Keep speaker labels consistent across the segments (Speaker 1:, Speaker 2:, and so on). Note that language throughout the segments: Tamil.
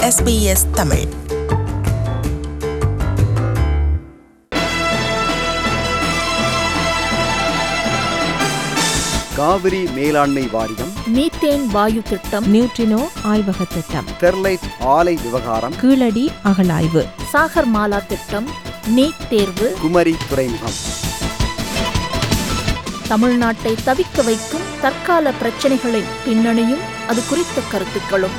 Speaker 1: SBS தமிழ்
Speaker 2: காவிரி மேலாண்மை வாரியம்
Speaker 3: மீத்தேன் வாயு திட்டம்
Speaker 4: நியூட்ரினோ ஆய்வக திட்டம்
Speaker 2: ஸ்டெர்லைட் ஆலை விவகாரம்
Speaker 4: கீழடி அகழாய்வு
Speaker 3: சாகர் மாலா திட்டம் நீட் தேர்வு
Speaker 2: குமரி துறைமுகம்
Speaker 3: தமிழ்நாட்டை தவிக்க வைக்கும் தற்கால பிரச்சனைகளின் பின்னணியும் அது குறித்த கருத்துக்களும்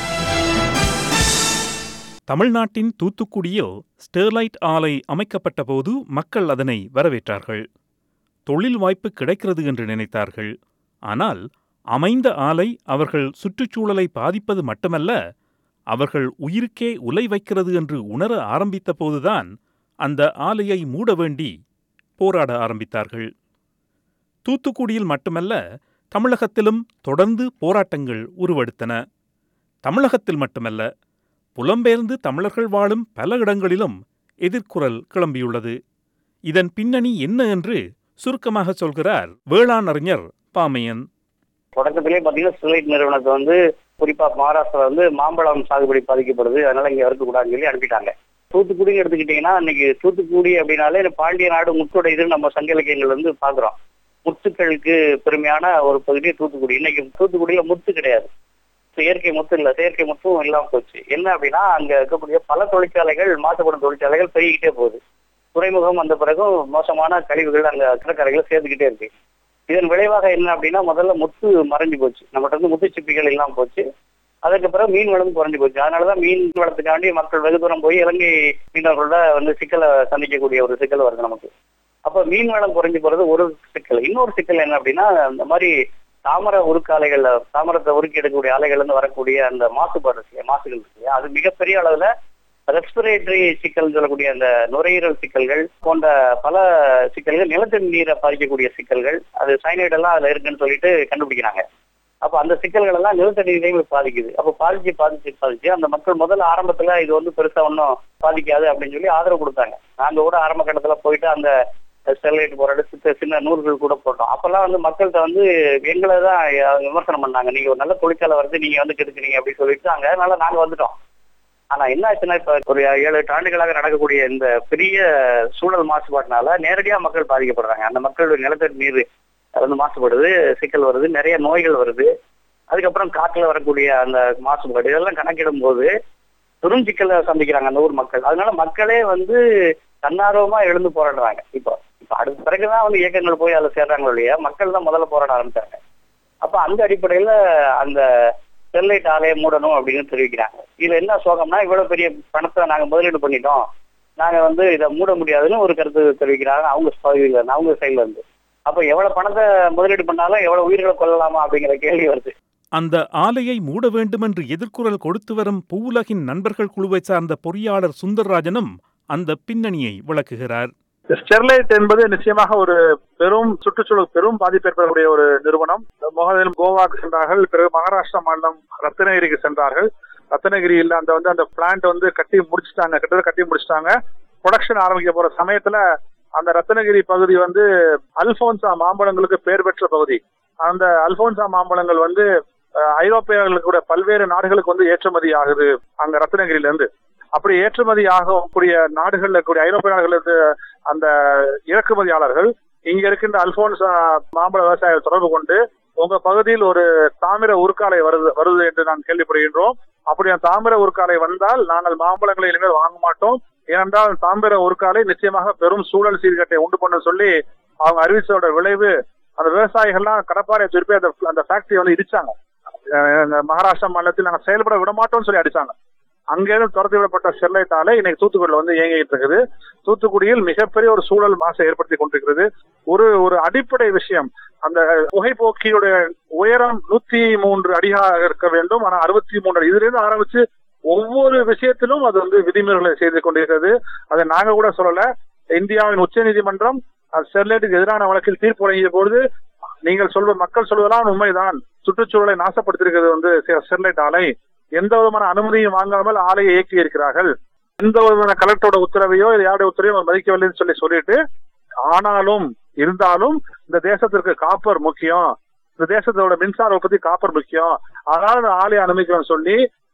Speaker 5: தமிழ்நாட்டின் தூத்துக்குடியில் ஸ்டெர்லைட் ஆலை அமைக்கப்பட்ட போது மக்கள் அதனை வரவேற்றார்கள் தொழில் வாய்ப்பு கிடைக்கிறது என்று நினைத்தார்கள் ஆனால் அமைந்த ஆலை அவர்கள் சுற்றுச்சூழலை பாதிப்பது மட்டுமல்ல அவர்கள் உயிருக்கே உலை வைக்கிறது என்று உணர ஆரம்பித்த போதுதான் அந்த ஆலையை மூட வேண்டி போராட ஆரம்பித்தார்கள் தூத்துக்குடியில் மட்டுமல்ல தமிழகத்திலும் தொடர்ந்து போராட்டங்கள் உருவெடுத்தன தமிழகத்தில் மட்டுமல்ல புலம்பெயர்ந்து தமிழர்கள் வாழும் பல இடங்களிலும் எதிர்க்குரல் கிளம்பியுள்ளது இதன் பின்னணி என்ன என்று சுருக்கமாக சொல்கிறார் வேளாண் அறிஞர் பாமையன்
Speaker 6: தொடக்கத்திலே பாத்தீங்கன்னா ஸ்டெர்லைட் நிறுவனத்தை வந்து குறிப்பா மகாராஷ்டிரா வந்து மாம்பழம் சாகுபடி பாதிக்கப்படுது அதனால இங்க இருக்கக்கூடாதுன்னு சொல்லி அனுப்பிட்டாங்க தூத்துக்குடி எடுத்துக்கிட்டீங்கன்னா இன்னைக்கு தூத்துக்குடி அப்படின்னாலே இந்த பாண்டிய நாடு முத்துடைய இது நம்ம சங்க இலக்கியங்கள் வந்து பாக்குறோம் முத்துக்களுக்கு பெருமையான ஒரு பகுதி தூத்துக்குடி இன்னைக்கு தூத்துக்குடியில முத்து கிடையாது செயற்கை முத்து இல்ல செயற்கை முத்தும் இல்லாம போச்சு என்ன அப்படின்னா அங்க இருக்கக்கூடிய பல தொழிற்சாலைகள் மாசுபடும் தொழிற்சாலைகள் பெருகிட்டே போகுது துறைமுகம் வந்த பிறகும் மோசமான கழிவுகள் அங்க கடற்கரைகளை சேர்த்துக்கிட்டே இருக்கு இதன் விளைவாக என்ன அப்படின்னா முதல்ல முத்து மறைஞ்சு போச்சு நம்மகிட்ட இருந்து முத்து சிப்பிகள் இல்லாம போச்சு அதுக்கு பிறகு மீன் வளம் குறைஞ்சு போச்சு அதனாலதான் மீன் வளத்துக்காண்டி மக்கள் வெகு தூரம் போய் இலங்கை மீனவர்களோட வந்து சிக்கலை சந்திக்கக்கூடிய ஒரு சிக்கல் வருது நமக்கு அப்ப மீன் வளம் குறைஞ்சு போறது ஒரு சிக்கல் இன்னொரு சிக்கல் என்ன அப்படின்னா இந்த மாதிரி தாமர உருக்காலைகள்ல தாமரத்தை உருக்கி எடுக்கக்கூடிய ஆலைகள்ல இருந்து வரக்கூடிய அந்த மாசுபாடு இருக்கு இல்லையா, மாசுகள் இருக்கு இல்லையா, அது மிகப்பெரிய அளவுல ரெஸ்பிரேட்டரி சிக்கல் சொல்லக்கூடிய அந்த நுரையீரல் சிக்கல்கள் போன்ற பல சிக்கல்கள் நிலத்தடி நீரை பாதிக்கக்கூடிய சிக்கல்கள் அது சைனைட் எல்லாம் அதுல இருக்குன்னு சொல்லிட்டு கண்டுபிடிக்கிறாங்க அப்ப அந்த சிக்கல்கள் எல்லாம் நிலத்தடி நீரையும் பாதிக்குது அப்ப பாதிச்சு பாதிச்சு பாதிச்சு அந்த மக்கள் முதல்ல ஆரம்பத்துல இது வந்து பெருசா ஒன்றும் பாதிக்காது அப்படின்னு சொல்லி ஆதரவு கொடுத்தாங்க நாங்க கூட ஆரம்ப கட்டத்துல போயிட்டு அந்த ஸ்டெர்லைட் போராடு சித்த சின்ன நூல்கள் கூட போட்டோம் அப்பெல்லாம் வந்து மக்கள்கிட்ட வந்து எங்களை தான் விமர்சனம் பண்ணாங்க நீங்க ஒரு நல்ல தொழிற்சாலை வருது நீங்க வந்து கெடுக்குறீங்க அப்படின்னு சொல்லிட்டாங்க அதனால நாங்க வந்துட்டோம் ஆனா என்ன ஆச்சுன்னா இப்ப ஒரு ஏழு எட்டு ஆண்டுகளாக நடக்கக்கூடிய இந்த பெரிய சூழல் மாசுபாட்டினால நேரடியா மக்கள் பாதிக்கப்படுறாங்க அந்த மக்களுடைய நிலத்தடி நீர் அது வந்து மாசுபடுது சிக்கல் வருது நிறைய நோய்கள் வருது அதுக்கப்புறம் காட்டுல வரக்கூடிய அந்த மாசுபாடு இதெல்லாம் கணக்கிடும் போது பெரும் சிக்கலை சந்திக்கிறாங்க அந்த ஊர் மக்கள் அதனால மக்களே வந்து தன்னார்வமா எழுந்து போராடுறாங்க இப்போ இப்ப அடுத்த பிறகுதான் வந்து இயக்கங்கள் போய் அதில் சேர்றாங்களோ இல்லையா மக்கள் தான் முதல்ல போராட ஆரம்பிச்சாங்க அப்ப அந்த அடிப்படையில அந்த ஸ்டெர்லைட் ஆலையை மூடணும் அப்படின்னு தெரிவிக்கிறாங்க இதுல என்ன சோகம்னா இவ்வளவு பெரிய பணத்தை நாங்க முதலீடு பண்ணிட்டோம் நாங்க வந்து இதை மூட முடியாதுன்னு ஒரு கருத்து தெரிவிக்கிறாங்க அவங்க பகுதியில இருந்து அவங்க சைட்ல இருந்து அப்ப எவ்வளவு பணத்தை முதலீடு பண்ணாலும் எவ்வளவு உயிர்களை கொள்ளலாமா அப்படிங்கிற கேள்வி வருது
Speaker 5: அந்த ஆலையை மூட வேண்டுமென்று எதிர்க்குரல் கொடுத்து வரும் பூவுலகின் நண்பர்கள் குழுவைச் சார்ந்த பொறியாளர் சுந்தர்ராஜனும் அந்த பின்னணியை விளக்குகிறார்
Speaker 7: ஸ்டெர்லைட் என்பது நிச்சயமாக ஒரு பெரும் சுற்றுச்சூழல் பெரும் பாதிப்பு ஏற்படக்கூடிய ஒரு நிறுவனம் முதலில் கோவாக்கு சென்றார்கள் பிறகு மகாராஷ்டிரா மாநிலம் ரத்னகிரிக்கு சென்றார்கள் ரத்னகிரியில் அந்த வந்து அந்த பிளான்ட் வந்து கட்டி முடிச்சிட்டாங்க கிட்டத்தட்ட கட்டி முடிச்சிட்டாங்க ப்ரொடக்ஷன் ஆரம்பிக்க போற சமயத்துல அந்த ரத்னகிரி பகுதி வந்து அல்போன்சா மாம்பழங்களுக்கு பெயர் பெற்ற பகுதி அந்த அல்போன்சா மாம்பழங்கள் வந்து அஹ், ஐரோப்பியர்களுக்கு கூட பல்வேறு நாடுகளுக்கு வந்து ஏற்றுமதி ஆகுது அங்க ரத்னகிரியில இருந்து அப்படி ஏற்றுமதி ஆகக்கூடிய நாடுகள்ல இருக்கக்கூடிய ஐரோப்பிய நாடுகள்ல இருந்து அந்த இறக்குமதியாளர்கள் இங்க இருக்கின்ற அல்போன்ஸ் மாம்பழ விவசாயிகள் தொடர்பு கொண்டு உங்க பகுதியில் ஒரு தாமிர உருக்காலை வருது வருது என்று நான் கேள்விப்படுகின்றோம் அப்படி அந்த தாமிர உருக்காலை வந்தால் நாங்கள் மாம்பழங்களை இனிமேல் வாங்க மாட்டோம் ஏனென்றால் தாமிர உருக்காலை நிச்சயமாக பெரும் சூழல் சீர்கேட்டை உண்டு பண்ண சொல்லி அவங்க அறிவிச்சதோட விளைவு அந்த விவசாயிகள்லாம் கடப்பாறை திருப்பி அந்த அந்த ஃபேக்டரி வந்து இடிச்சாங்க அஹ் எங்க மகாராஷ்டிரா மாநிலத்தில் நாங்கள் செயல்பட விட மாட்டோம்னு சொல்லி அடிச்சாங்க அங்கேருந்து துரத்தி விடப்பட்ட ஸ்டெர்லைட் ஆலை இன்னைக்கு தூத்துக்குடியில் வந்து இயங்கிட்டு இருக்குது தூத்துக்குடியில் மிகப்பெரிய ஒரு சூழல் மாசை ஏற்படுத்தி கொண்டிருக்கிறது ஒரு ஒரு அடிப்படை விஷயம் அந்த புகைப்போக்கியுடைய உயரம் நூத்தி மூன்று அடியாக இருக்க வேண்டும் ஆனா அறுபத்தி மூன்று இதுல இருந்து ஆரம்பிச்சு ஒவ்வொரு விஷயத்திலும் அது வந்து விதிமுறைகளை செய்து கொண்டிருக்கிறது அதை நாங்க கூட சொல்லல இந்தியாவின் உச்ச நீதிமன்றம் ஸ்டெர்லைட்டுக்கு எதிரான வழக்கில் தீர்ப்பு வழங்கிய பொழுது நீங்கள் சொல்வ மக்கள் சொல்வதெல்லாம் உண்மைதான் சுற்றுச்சூழலை நாசப்படுத்தியிருக்கிறது வந்து ஸ்டெர்லைட் ஆலை எந்த விதமான அனுமதியும் வாங்காமல் ஆலையை இயக்கி இருக்கிறார்கள் எந்த விதமான கலெக்டரோட உத்தரவையோ இல்லை யாருடைய உத்தரவையும் அவர் மதிக்கவில்லைன்னு சொல்லி சொல்லிட்டு ஆனாலும் இருந்தாலும் இந்த தேசத்திற்கு காப்பர் முக்கியம் இந்த தேசத்தோட மின்சார உற்பத்தி காப்பர் முக்கியம் அதனால இந்த ஆலையை அனுமதிக்கிறோம்னு சொல்லி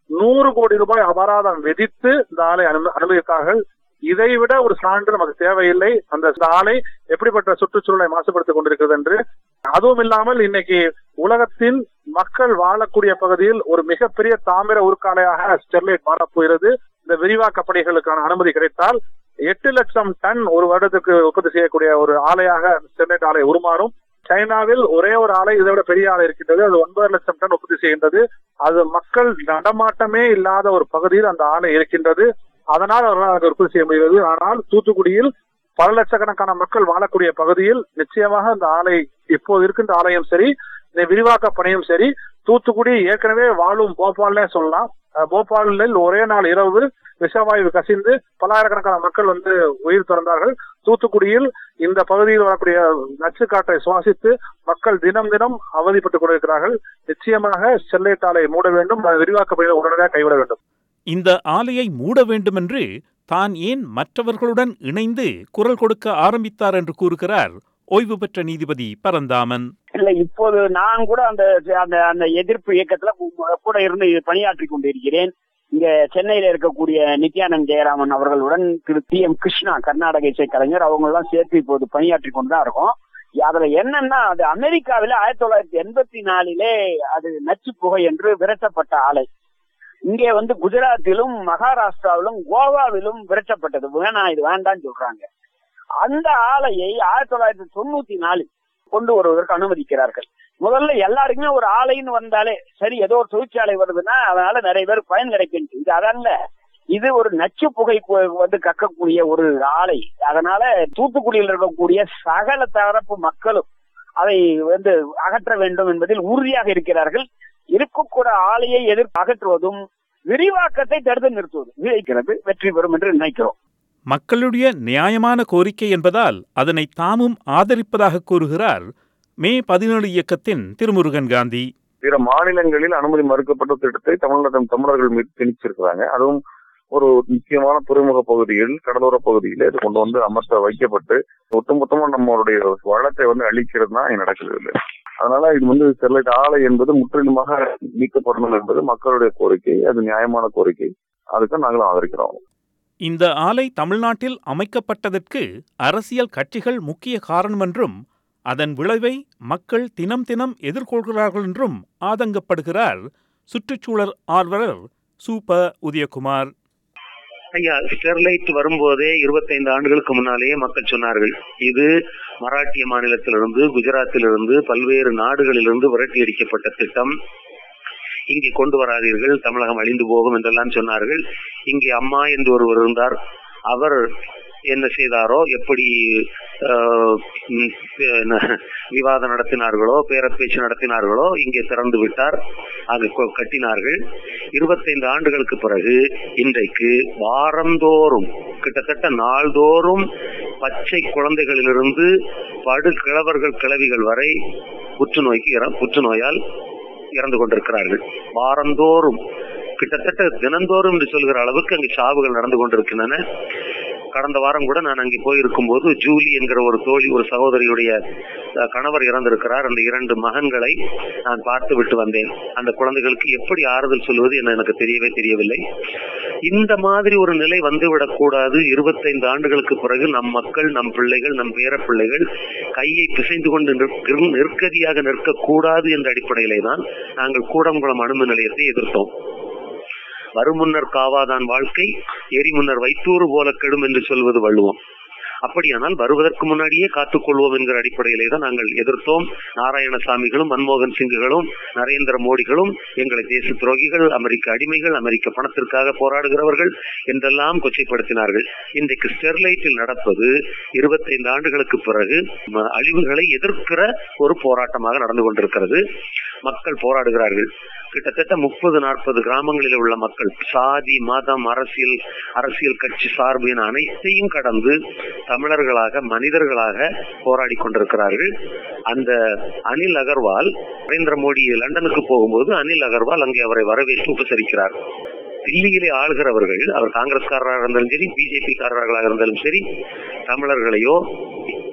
Speaker 7: நூறு கோடி ரூபாய் அபராதம் விதித்து இந்த ஆலை அனும- அனுமதித்தார்கள் இதைவிட ஒரு சான்று நமக்கு தேவையில்லை அந்த இந்த ஆலை எப்படிப்பட்ட சுற்றுச்சூழலை மாசுபடுத்திக் கொண்டிருக்கிறது என்று அதுவும் இல்லாமல் இன்னைக்கு உலகத்தின் மக்கள் வாழக்கூடிய பகுதியில் ஒரு மிகப்பெரிய தாமிர உருக்காலையாக ஸ்டெர்லைட் மாறப்போகிறது இந்த விரிவாக்க பணிகளுக்கான அனுமதி கிடைத்தால் எட்டு லட்சம் டன் ஒரு வருடத்துக்கு உற்பத்தி செய்யக்கூடிய ஒரு ஆலையாக ஸ்டெர்லைட் ஆலை உருமாறும் சைனாவில் ஒரே ஒரு ஆலை இதை விட பெரிய ஆலை இருக்கின்றது அது ஒன்பது லட்சம் டன் உற்பத்தி செய்கின்றது அது மக்கள் நடமாட்டமே இல்லாத ஒரு பகுதியில் அந்த ஆலை இருக்கின்றது அதனால் அவர்களால் அங்கு உற்பத்தி செய்ய முடிகிறது ஆனால் தூத்துக்குடியில் பல லட்சக்கணக்கான மக்கள் வாழக்கூடிய பகுதியில் நிச்சயமாக அந்த ஆலை இப்போது இருக்கின்ற ஆலயம் சரி இந்த விரிவாக்க பணியும் சரி தூத்துக்குடி ஏற்கனவே வாழும் போபால்னே சொல்லலாம் அஹ் போபாலில் ஒரே நாள் இரவு விஷவாயு கசிந்து பல்லாயிரக்கணக்கான மக்கள் வந்து உயிர் திறந்தார்கள் தூத்துக்குடியில் இந்த பகுதியில் வரக்கூடிய நச்சு காற்றை சுவாசித்து மக்கள் தினம் தினம் அவதிப்பட்டுக் கொண்டிருக்கிறார்கள் நிச்சயமாக ஸ்டெர்லைட் ஆலை மூட வேண்டும் அது விரிவாக்க பணிகளை உடனடியாக கைவிட வேண்டும்
Speaker 5: இந்த ஆலையை மூட வேண்டுமென்று தான் ஏன் மற்றவர்களுடன் இணைந்து குரல் கொடுக்க ஆரம்பித்தார் என்று கூறுகிறார் ஓய்வு பெற்ற நீதிபதி பரந்தாமன்
Speaker 6: இல்ல இப்போது நான் கூட அந்த அந்த அந்த எதிர்ப்பு இயக்கத்துல கு- கூட இருந்து பணியாற்றி கொண்டிருக்கிறேன் இங்க சென்னையில இருக்கக்கூடிய நித்யானந்த் ஜெயராமன் அவர்களுடன் திரு டி எம் கிருஷ்ணா கர்நாடக இசை கலைஞர் அவங்க எல்லாம் சேர்த்து இப்போது பணியாற்றி கொண்டுதான் இருக்கோம் அதுல என்னன்னா அது அமெரிக்காவில ஆயிரத்தி தொள்ளாயிரத்தி எண்பத்தி நாலிலே அது நச்சு புகை என்று விரட்டப்பட்ட ஆலை இங்கே வந்து குஜராத்திலும் மகாராஷ்டிராவிலும் கோவாவிலும் விரட்டப்பட்டது வேணாம் இது வேண்டாம்னு சொல்றாங்க அந்த ஆலையை ஆயிரத்தி தொள்ளாயிரத்தி தொண்ணூத்தி நாலில் கொண்டு வருவதற்கு அனுமதிக்கிறார்கள் முதல்ல எல்லாருக்குமே ஒரு ஆலைன்னு வந்தாலே சரி ஏதோ ஒரு தொழிற்சாலை வருதுன்னா அதனால நிறைய பேர் பயன் கிடைக்கின்றது இது அதல்ல இது ஒரு நச்சு புகை கு- வந்து கக்கக்கூடிய ஒரு ஆலை அதனால தூத்துக்குடியில் இருக்கக்கூடிய சகல தரப்பு மக்களும் அதை வந்து அகற்ற வேண்டும் என்பதில் உறுதியாக இருக்கிறார்கள் இருக்கக்கூட ஆலையை எதிர்த்து அகற்றுவதும் விரிவாக்கத்தை தடுத்து நிறுத்துவதும் விளைக்கிறது வெற்றி பெறும் என்று நினைக்கிறோம்
Speaker 5: மக்களுடைய நியாயமான கோரிக்கை என்பதால் அதனை தாமும் ஆதரிப்பதாக கூறுகிறார் மே பதினேழு இயக்கத்தின் திருமுருகன் காந்தி
Speaker 1: பிற மாநிலங்களில் அனுமதி மறுக்கப்பட்ட திட்டத்தை தமிழ்நாட்டின் தமிழர்கள் மீது திணிச்சிருக்கிறாங்க அதுவும் ஒரு முக்கியமான துறைமுக பகுதியில் கடலோர பகுதியில் இது கொண்டு வந்து அமர்த்த வைக்கப்பட்டு ஒட்டுமொத்தமா நம்மளுடைய வளத்தை வந்து அழிக்கிறது தான் இங்க நடக்குது இல்லை அதனால இது வந்து ஸ்டெர்லைட் ஆலை என்பது முற்றிலுமாக நீக்கப்படணும் என்பது மக்களுடைய கோரிக்கை அது நியாயமான கோரிக்கை அதுக்கு நாங்களும் ஆதரிக்கிறோம்
Speaker 5: இந்த ஆலை தமிழ்நாட்டில் அமைக்கப்பட்டதற்கு அரசியல் கட்சிகள் முக்கிய காரணம் என்றும் அதன் விளைவை மக்கள் தினம் தினம் எதிர்கொள்கிறார்கள் என்றும் ஆதங்கப்படுகிறார் சுற்றுச்சூழல் ஆர்வலர் சூப்ப உதயகுமார்
Speaker 8: ஐயா ஸ்டெர்லைட் வரும்போதே இருபத்தைந்து ஆண்டுகளுக்கு முன்னாலேயே மக்கள் சொன்னார்கள் இது மராட்டிய மாநிலத்திலிருந்து குஜராத்திலிருந்து பல்வேறு நாடுகளிலிருந்து விரட்டி அடிக்கப்பட்ட திட்டம் இங்கே கொண்டு வராதீர்கள் தமிழகம் அழிந்து போகும் என்றெல்லாம் சொன்னார்கள் இங்கே அம்மா என்று ஒருவர் இருந்தார் அவர் என்ன செய்தாரோ எப்படி ஆஹ், ம், என்ன, விவாதம் நடத்தினார்களோ பேரப்பேச்சு நடத்தினார்களோ இங்கே திறந்து விட்டார் அங்கு கொ- கட்டினார்கள் இருபத்தைந்து ஆண்டுகளுக்கு பிறகு இன்றைக்கு வாரந்தோறும் கிட்டத்தட்ட நாள்தோறும் பச்சை குழந்தைகளிலிருந்து படு கிழவர்கள் கிழவிகள் வரை புற்றுநோய்க்கு இற- புற்றுநோயால் இறந்து கொண்டிருக்கிறார்கள் வாரந்தோறும் கிட்டத்தட்ட தினந்தோறும் என்று சொல்கிற அளவுக்கு அங்கு சாவுகள் நடந்து கொண்டிருக்கின்றன கடந்த வாரம் கூட நான் அங்கே போயிருக்கும் போது ஜூலி என்கிற ஒரு தோழி ஒரு சகோதரியுடைய அஹ், கணவர் இறந்திருக்கிறார் அந்த இரண்டு மகன்களை நான் பார்த்து விட்டு வந்தேன் அந்த குழந்தைகளுக்கு எப்படி ஆறுதல் சொல்வது என எனக்கு தெரியவே தெரியவில்லை இந்த மாதிரி ஒரு நிலை வந்துவிடக் கூடாது இருபத்தைந்து ஆண்டுகளுக்கு பிறகு நம் மக்கள் நம் பிள்ளைகள் நம் பேர பிள்ளைகள் கையை பிசைந்து கொண்டு நிற்க- நிற்கதியாக நிற்கக்கூடாது என்ற அடிப்படையிலே தான் நாங்கள் கூடங்குளம் அணுமின் நிலையத்தை எதிர்த்தோம் வருமுன்னர் காவாதான் வாழ்க்கை எரி முன்னர் வைத்தூறு போல கெடும் என்று சொல்வது வள்ளுவம் அப்படியானால் வருவதற்கு முன்னாடியே காத்துக்கொள்வோம் என்கிற அடிப்படையிலே தான் நாங்கள் எதிர்த்தோம் நாராயணசாமிகளும் மன்மோகன் சிங்குகளும் நரேந்திர மோடிகளும் எங்களை தேச துரோகிகள் அமெரிக்க அடிமைகள் அமெரிக்க பணத்திற்காக போராடுகிறவர்கள் என்றெல்லாம் கொச்சைப்படுத்தினார்கள் இன்றைக்கு ஸ்டெர்லைட்டில் நடப்பது இருபத்தைந்து ஆண்டுகளுக்கு பிறகு ம- அழிவுகளை எதிர்க்கிற ஒரு போராட்டமாக நடந்து கொண்டிருக்கிறது மக்கள் போராடுகிறார்கள் கிட்டத்தட்ட முப்பது நாற்பது கிராமங்களில் உள்ள மக்கள் சாதி மதம் அரசியல் அரசியல் கட்சி சார்பு என அனைத்தையும் கடந்து தமிழர்களாக மனிதர்களாக போராடி கொண்டிருக்கிறார்கள் அந்த அனில் அகர்வால் நரேந்திர மோடி லண்டனுக்கு போகும்போது அனில் அகர்வால் அங்கே அவரை வரவேற்று உபசரிக்கிறார் தில்லியிலே ஆளுகிறவர்கள் அவர் காங்கிரஸ்காரராக இருந்தாலும் சரி பிஜேபி காரர்களாக இருந்தாலும் சரி தமிழர்களையோ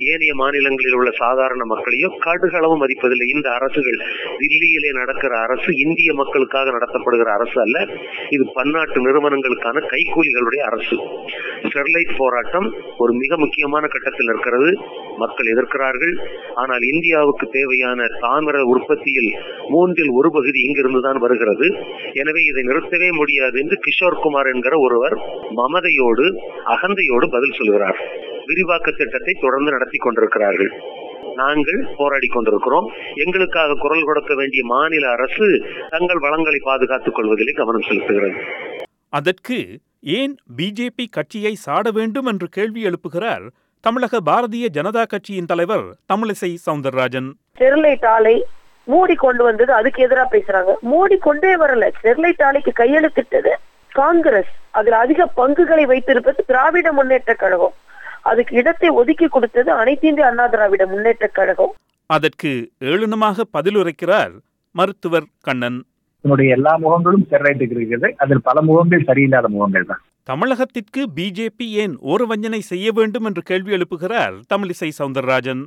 Speaker 8: ஏனைய மாநிலங்களில் உள்ள சாதாரண மக்களையோ கடுகளவு மதிப்பதில்லை இந்த அரசுகள் தில்லியிலே நடக்கிற அரசு இந்திய மக்களுக்காக நடத்தப்படுகிற அரசு அல்ல இது பன்னாட்டு நிறுவனங்களுக்கான கைக்கூலிகளுடைய அரசு ஸ்டெர்லைட் போராட்டம் ஒரு மிக முக்கியமான கட்டத்தில் இருக்கிறது மக்கள் எதிர்க்கிறார்கள் ஆனால் இந்தியாவுக்கு தேவையான தாமிர உற்பத்தியில் மூன்றில் ஒரு பகுதி இங்கிருந்துதான் வருகிறது எனவே இதை நிறுத்தவே முடியாது என்று கிஷோர் குமார் என்கிற ஒருவர் மமதையோடு அகந்தையோடு பதில் சொல்கிறார் விரிவாக்க திட்டத்தை தொடர்ந்து நடத்தி கொண்டிருக்கிறார்கள் நாங்கள் போராடி கொண்டிருக்கிறோம் எங்களுக்காக குரல் கொடுக்க வேண்டிய மாநில அரசு தங்கள் வளங்களை பாதுகாத்துக் கொள்வதிலே கவனம் செலுத்துகிறது
Speaker 5: அதற்கு ஏன் பிஜேபி கட்சியை சாட வேண்டும் என்று கேள்வி எழுப்புகிறார் தமிழக பாரதிய ஜனதா கட்சியின் தலைவர் தமிழிசை சவுந்தரராஜன்
Speaker 9: ஸ்டெர்லைட் ஆலை மூடி கொண்டு வந்தது அதுக்கு எதிரா பேசுறாங்க மூடி கொண்டே வரல ஸ்டெர்லைட் ஆலைக்கு கையெழுத்திட்டது காங்கிரஸ் அதுல அதிக பங்குகளை வைத்திருப்பது திராவிட முன்னேற்ற கழகம் அதுக்கு இடத்தை ஒதுக்கி கொடுத்தது அனைத்து இந்திய அண்ணா திராவிட முன்னேற்ற கழகம்
Speaker 5: அதற்கு ஏளனமாக பதிலுரைக்கிறார் மருத்துவர் கண்ணன்
Speaker 10: இதனுடைய எல்லா முகங்களும் ஸ்டெர்லைட்டுக்கு இருக்கிறது அதில் பல முகங்கள் சரியில்லாத முகங்கள் தான்
Speaker 5: தமிழகத்திற்கு பிஜேபி ஏன் ஓரவஞ்சனை செய்ய வேண்டும் என்று கேள்வி எழுப்புகிறார் தமிழிசை சவுந்தரராஜன்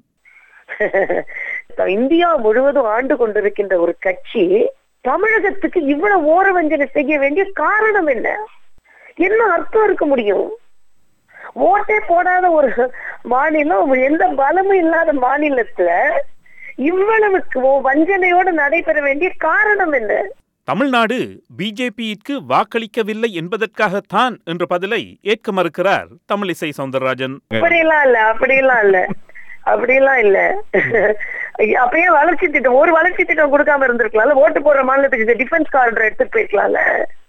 Speaker 9: இந்தியா முழுவதும் ஆண்டு கொண்டிருக்கின்ற ஒரு கட்சி தமிழகத்துக்கு இவ்வளவு ஓரவஞ்சனை செய்ய வேண்டிய காரணம் என்ன என்ன அர்த்தம் இருக்க முடியும் ஓட்டே போடாத ஒரு மாநிலம் எந்த பலமும் இல்லாத மாநிலத்துல இவ்வளவு வஞ்சனையோடு நடைபெற வேண்டிய காரணம் என்ன
Speaker 5: தமிழ்நாடு பிஜேபியிற்கு வாக்களிக்கவில்லை என்பதற்காகத்தான் என்ற பதிலை ஏற்க மறுக்கிறார் தமிழிசை சவுந்தரராஜன்
Speaker 9: அப்படியெல்லாம் இல்ல அப்படியெல்லாம் இல்ல அப்படியெல்லாம் இல்ல அப்பயே வளர்ச்சி திட்டம் ஒரு வளர்ச்சி திட்டம் கொடுக்காம இருந்திருக்கலாம்ல ஓட்டு போடுற மாநிலத்துக்கு டிஃபென்ஸ் கார்டர் எடுத்துட்டு போயிருக்கலாம்ல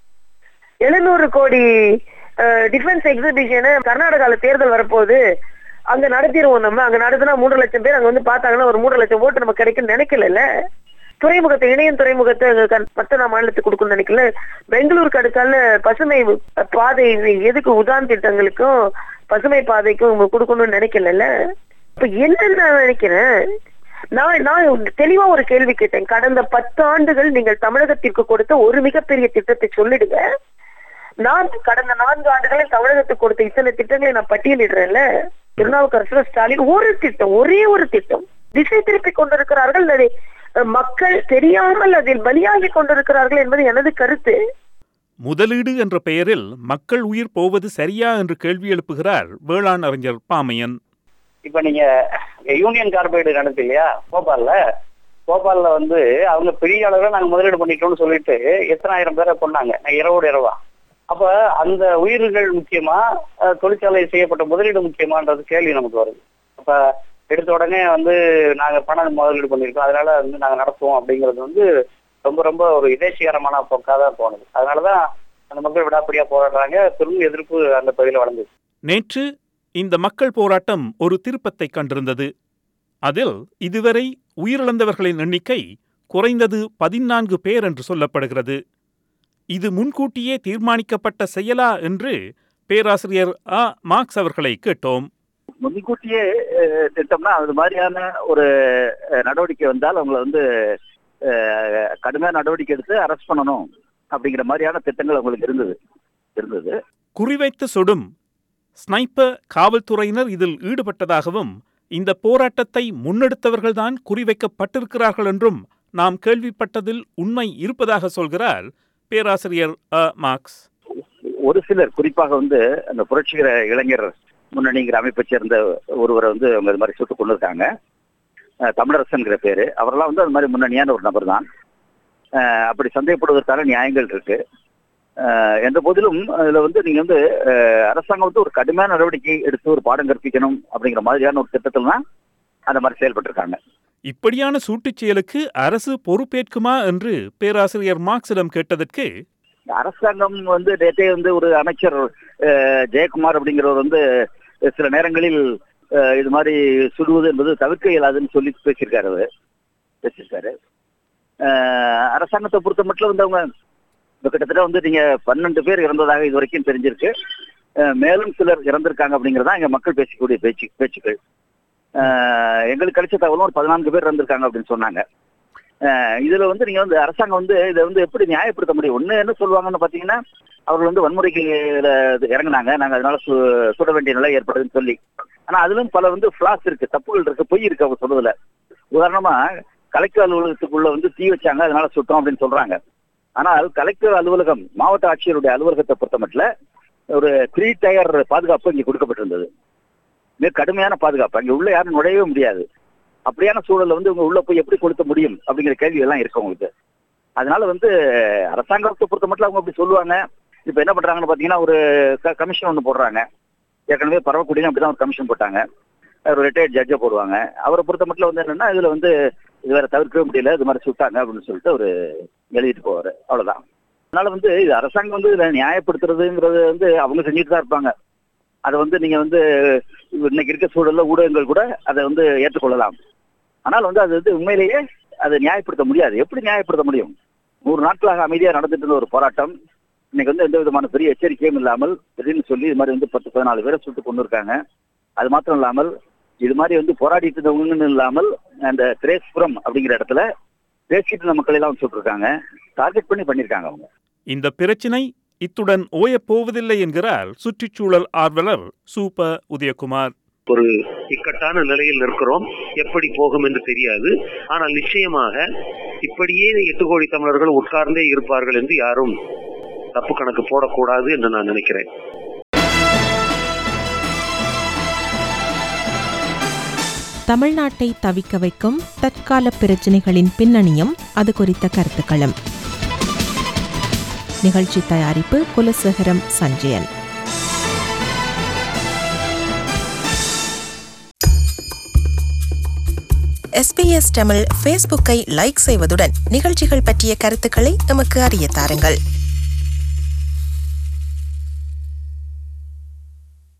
Speaker 9: எழுநூறு கோடி டிஃபென்ஸ் எக்ஸிபிஷன் கர்நாடகால தேர்தல் வரப்போகுது அங்க நடத்திடுவோம் நம்ம அங்க நடத்தினா மூன்று லட்சம் பேர் அங்க வந்து பார்த்தாங்கன்னா ஒரு மூன்று லட்சம் ஓட்டு நம்ம கிடைக்கும்னு நினைக்கல துறைமுகத்தை இணையம் துறைமுகத்தை மத்த நான் மாநிலத்துக்கு கொடுக்கணும்னு நினைக்கல பெங்களூருக்கு அடுத்தால பசுமை பாதை எதுக்கு உதான் திட்டங்களுக்கும் பசுமை பாதைக்கும் கொடுக்கணும்னு நினைக்கல இப்ப என்னன்னு நான் நினைக்கிறேன் நான் நான் தெளிவா ஒரு கேள்வி கேட்டேன் கடந்த பத்து ஆண்டுகள் நீங்கள் தமிழகத்திற்கு கொடுத்த ஒரு மிகப்பெரிய திட்டத்தை சொல்லிடுங்க நான் கடந்த நான்கு ஆண்டுகளில் தமிழகத்துக்கு கொடுத்த இத்தனை திட்டங்களை நான் பட்டியலிடுறேன்ல திருநாவுக்கரசர் ஸ்டாலின் ஒரு திட்டம் ஒரே ஒரு திட்டம் திசை திருப்பி கொண்டிருக்கிறார்கள் அதை மக்கள் தெரியாமல் அதில் பலியாகி கொண்டிருக்கிறார்கள் என்பது எனது கருத்து
Speaker 5: முதலீடு என்ற பெயரில் மக்கள் உயிர் போவது சரியா என்று கேள்வி எழுப்புகிறார் வேளாண் அறிஞர் பாமையன்
Speaker 6: இப்ப நீங்க யூனியன் கார்பைடு நடத்து இல்லையா போபால்ல போபால்ல வந்து அவங்க பெரிய அளவுல நாங்க முதலீடு பண்ணிட்டோம்னு சொல்லிட்டு எத்தனாயிரம் பேரை கொண்டாங்க இரவோடு இரவா அப்ப அந்த உயிர்கள் முக்கியமா தொழிற்சாலை செய்யப்பட்ட முதலீடு முக்கியமான்றது கேள்வி நமக்கு வருது அப்ப எடுத்த உடனே வந்து நாங்க பணம் முதலீடு பண்ணிருக்கோம் அதனால வந்து நாங்க நடத்துவோம் அப்படிங்கிறது வந்து ரொம்ப ரொம்ப ஒரு இதேசிகரமான போக்காக தான் தோணுது அதனாலதான் அந்த மக்கள் விடாப்படியா போராடுறாங்க பெரும் எதிர்ப்பு அந்த பகுதியில் வளர்ந்துச்சு
Speaker 5: நேற்று இந்த மக்கள் போராட்டம் ஒரு திருப்பத்தை கண்டிருந்தது அதில் இதுவரை உயிரிழந்தவர்களின் எண்ணிக்கை குறைந்தது பதினான்கு பேர் என்று சொல்லப்படுகிறது இது முன்கூட்டியே தீர்மானிக்கப்பட்ட செயலா என்று பேராசிரியர் ஆ மார்க்ஸ் அவர்களை கேட்டோம்
Speaker 11: முன்கூட்டியே திட்டம்னா அது மாதிரியான ஒரு நடவடிக்கை வந்தால் அவங்களை வந்து கடுமையான நடவடிக்கை எடுத்து அரெஸ்ட் பண்ணணும் அப்படிங்கிற மாதிரியான திட்டங்கள் அவங்களுக்கு இருந்தது இருந்தது
Speaker 5: குறிவைத்து சுடும் ஸ்னைப்பர் காவல்துறையினர் இதில் ஈடுபட்டதாகவும் இந்த போராட்டத்தை முன்னெடுத்தவர்கள்தான் குறிவைக்கப்பட்டிருக்கிறார்கள் என்றும் நாம் கேள்விப்பட்டதில் உண்மை இருப்பதாக சொல்கிறார் பேராசிரியர் அ மார்க்ஸ்
Speaker 11: ஒரு சிலர் குறிப்பாக வந்து அந்த புரட்சிகர இளைஞர் முன்னணிங்கிற அமைப்பை சேர்ந்த ஒருவரை வந்து அவங்க இது மாதிரி சுட்டுக் கொண்டு இருக்காங்க தமிழரசன்கிற பேரு அவரெல்லாம் வந்து அது மாதிரி முன்னணியான ஒரு நபர் தான் அப்படி சந்தேகப்படுவதற்கான நியாயங்கள் இருக்கு எந்த போதிலும் அதுல வந்து நீங்க வந்து அரசாங்கம் வந்து ஒரு கடுமையான நடவடிக்கை எடுத்து ஒரு பாடம் கற்பிக்கணும் அப்படிங்கிற மாதிரியான ஒரு திட்டத்தில் தான் அந்த மாதிரி செயல்பட்டிருக்காங்க
Speaker 5: இப்படியான சூட்டுச் செயலுக்கு அரசு பொறுப்பேற்குமா என்று பேராசிரியர் மார்க்சிடம் கேட்டதற்கு
Speaker 11: அரசாங்கம் வந்து நேற்றே வந்து ஒரு அமைச்சர் ஜெயக்குமார் அப்படிங்கிறவர் வந்து சில நேரங்களில் இது மாதிரி சுடுவது என்பது தவிர்க்க இயலாதுன்னு சொல்லி பேசியிருக்காரு அவர் பேசியிருக்காரு அரசாங்கத்தை பொறுத்த மட்டும் வந்து அவங்க கிட்டத்தட்ட வந்து நீங்க பன்னெண்டு பேர் இறந்ததாக இது வரைக்கும் தெரிஞ்சிருக்கு மேலும் சிலர் இறந்திருக்காங்க அப்படிங்கறதா எங்க மக்கள் பேசக்கூடிய பேச்சு பேச்சுக்கள் எங்களுக்கு கிடைச்ச தகவலும் ஒரு பதினான்கு பேர் இறந்திருக்காங்க அப்படின்னு சொன்னாங்க இதுல வந்து நீங்க வந்து அரசாங்கம் வந்து இதை வந்து எப்படி நியாயப்படுத்த முடியும் ஒண்ணு என்ன சொல்லுவாங்கன்னு பாத்தீங்கன்னா அவர்கள் வந்து வன்முறைக்கு இறங்கினாங்க நாங்க அதனால சுட வேண்டிய நிலை ஏற்படுதுன்னு சொல்லி ஆனா அதிலும் பல வந்து ஃபிளாஸ் இருக்கு தப்புகள் இருக்கு பொய் இருக்கு அவங்க சொல்றதுல உதாரணமா கலெக்டர் அலுவலகத்துக்குள்ள வந்து தீ வச்சாங்க அதனால சுட்டோம் அப்படின்னு சொல்றாங்க ஆனால் கலெக்டர் அலுவலகம் மாவட்ட ஆட்சியருடைய அலுவலகத்தை பொறுத்த மட்டும் ஒரு த்ரீ டயர் பாதுகாப்பு இங்க கொடுக்கப்பட்டிருந்தது மிக கடுமையான பாதுகாப்பு அங்க உள்ள யாரும் நுழையவே முடியாது அப்படியான சூழல்ல வந்து இவங்க உள்ள போய் எப்படி கொடுக்க முடியும் அப்படிங்கிற கேள்வி எல்லாம் இருக்கு உங்களுக்கு அதனால வந்து அரசாங்கத்தை பொறுத்த மட்டும் அவங்க அப்படி சொல்லுவாங்க இப்ப என்ன பண்றாங்கன்னு பாத்தீங்கன்னா ஒரு கமிஷன் ஒண்ணு போடுறாங்க ஏற்கனவே பரவக்கூடிய அப்படிதான் ஒரு கமிஷன் போட்டாங்க ஒரு ரிட்டையர்ட் ஜட்ஜை போடுவாங்க அவரை பொறுத்த மட்டும் வந்து என்னன்னா இதுல வந்து இது வேற தவிர்க்கவே முடியல இது மாதிரி சுட்டாங்க அப்படின்னு சொல்லிட்டு ஒரு எழுதிட்டு போவாரு அவ்வளவுதான் அதனால வந்து இது அரசாங்கம் வந்து இதை நியாயப்படுத்துறதுங்கிறது வந்து அவங்க செஞ்சுட்டு தான் இருப்பாங்க அதை வந்து நீங்க வந்து இன்னைக்கு இருக்க சூழல்ல ஊடகங்கள் கூட அதை வந்து ஏற்றுக்கொள்ளலாம் ஆனால் வந்து அது வந்து உண்மையிலேயே அதை நியாயப்படுத்த முடியாது எப்படி நியாயப்படுத்த முடியும் நூறு நாட்களாக அமைதியா நடந்துட்டு இருந்த ஒரு போராட்டம் இன்னைக்கு வந்து எந்த விதமான பெரிய எச்சரிக்கையும் இல்லாமல் திடீர்னு சொல்லி இது மாதிரி வந்து பத்து பதினாலு பேரை சுட்டு கொண்டு இருக்காங்க அது மாத்திரம் இல்லாமல் இது மாதிரி வந்து போராடிட்டு இருந்தவங்கன்னு இல்லாமல் அந்த திரேஸ்புரம் அப்படிங்கிற இடத்துல பேசிட்டு இருந்த மக்கள் எல்லாம் சுட்டிருக்காங்க டார்கெட் பண்ணி பண்ணிருக்காங்க அவங்க
Speaker 5: இந்த பிரச்சினை இத்துடன் ஓயப் போவதில்லை என்கிறார் சுற்றுச்சூழல் ஆர்வலர் சூப்ப உதயகுமார்
Speaker 8: ஒரு இக்கட்டான நிலையில் இருக்கிறோம் எப்படி போகும் என்று தெரியாது ஆனால் நிச்சயமாக இப்படியே எட்டு கோடி தமிழர்கள் உட்கார்ந்தே இருப்பார்கள் என்று யாரும் தப்பு கணக்கு போடக்கூடாது என்று நான் நினைக்கிறேன்
Speaker 4: தமிழ்நாட்டை தவிக்க வைக்கும் தற்கால பிரச்சினைகளின் பின்னணியும் அது குறித்த கருத்துக்களும் நிகழ்ச்சி தயாரிப்பு குலசேகரம் சஞ்சயன்
Speaker 12: எஸ்பிஎஸ் தமிழ் ஃபேஸ்புக்கை லைக் செய்வதுடன் நிகழ்ச்சிகள் பற்றிய கருத்துக்களை எமக்கு அறிய தாருங்கள்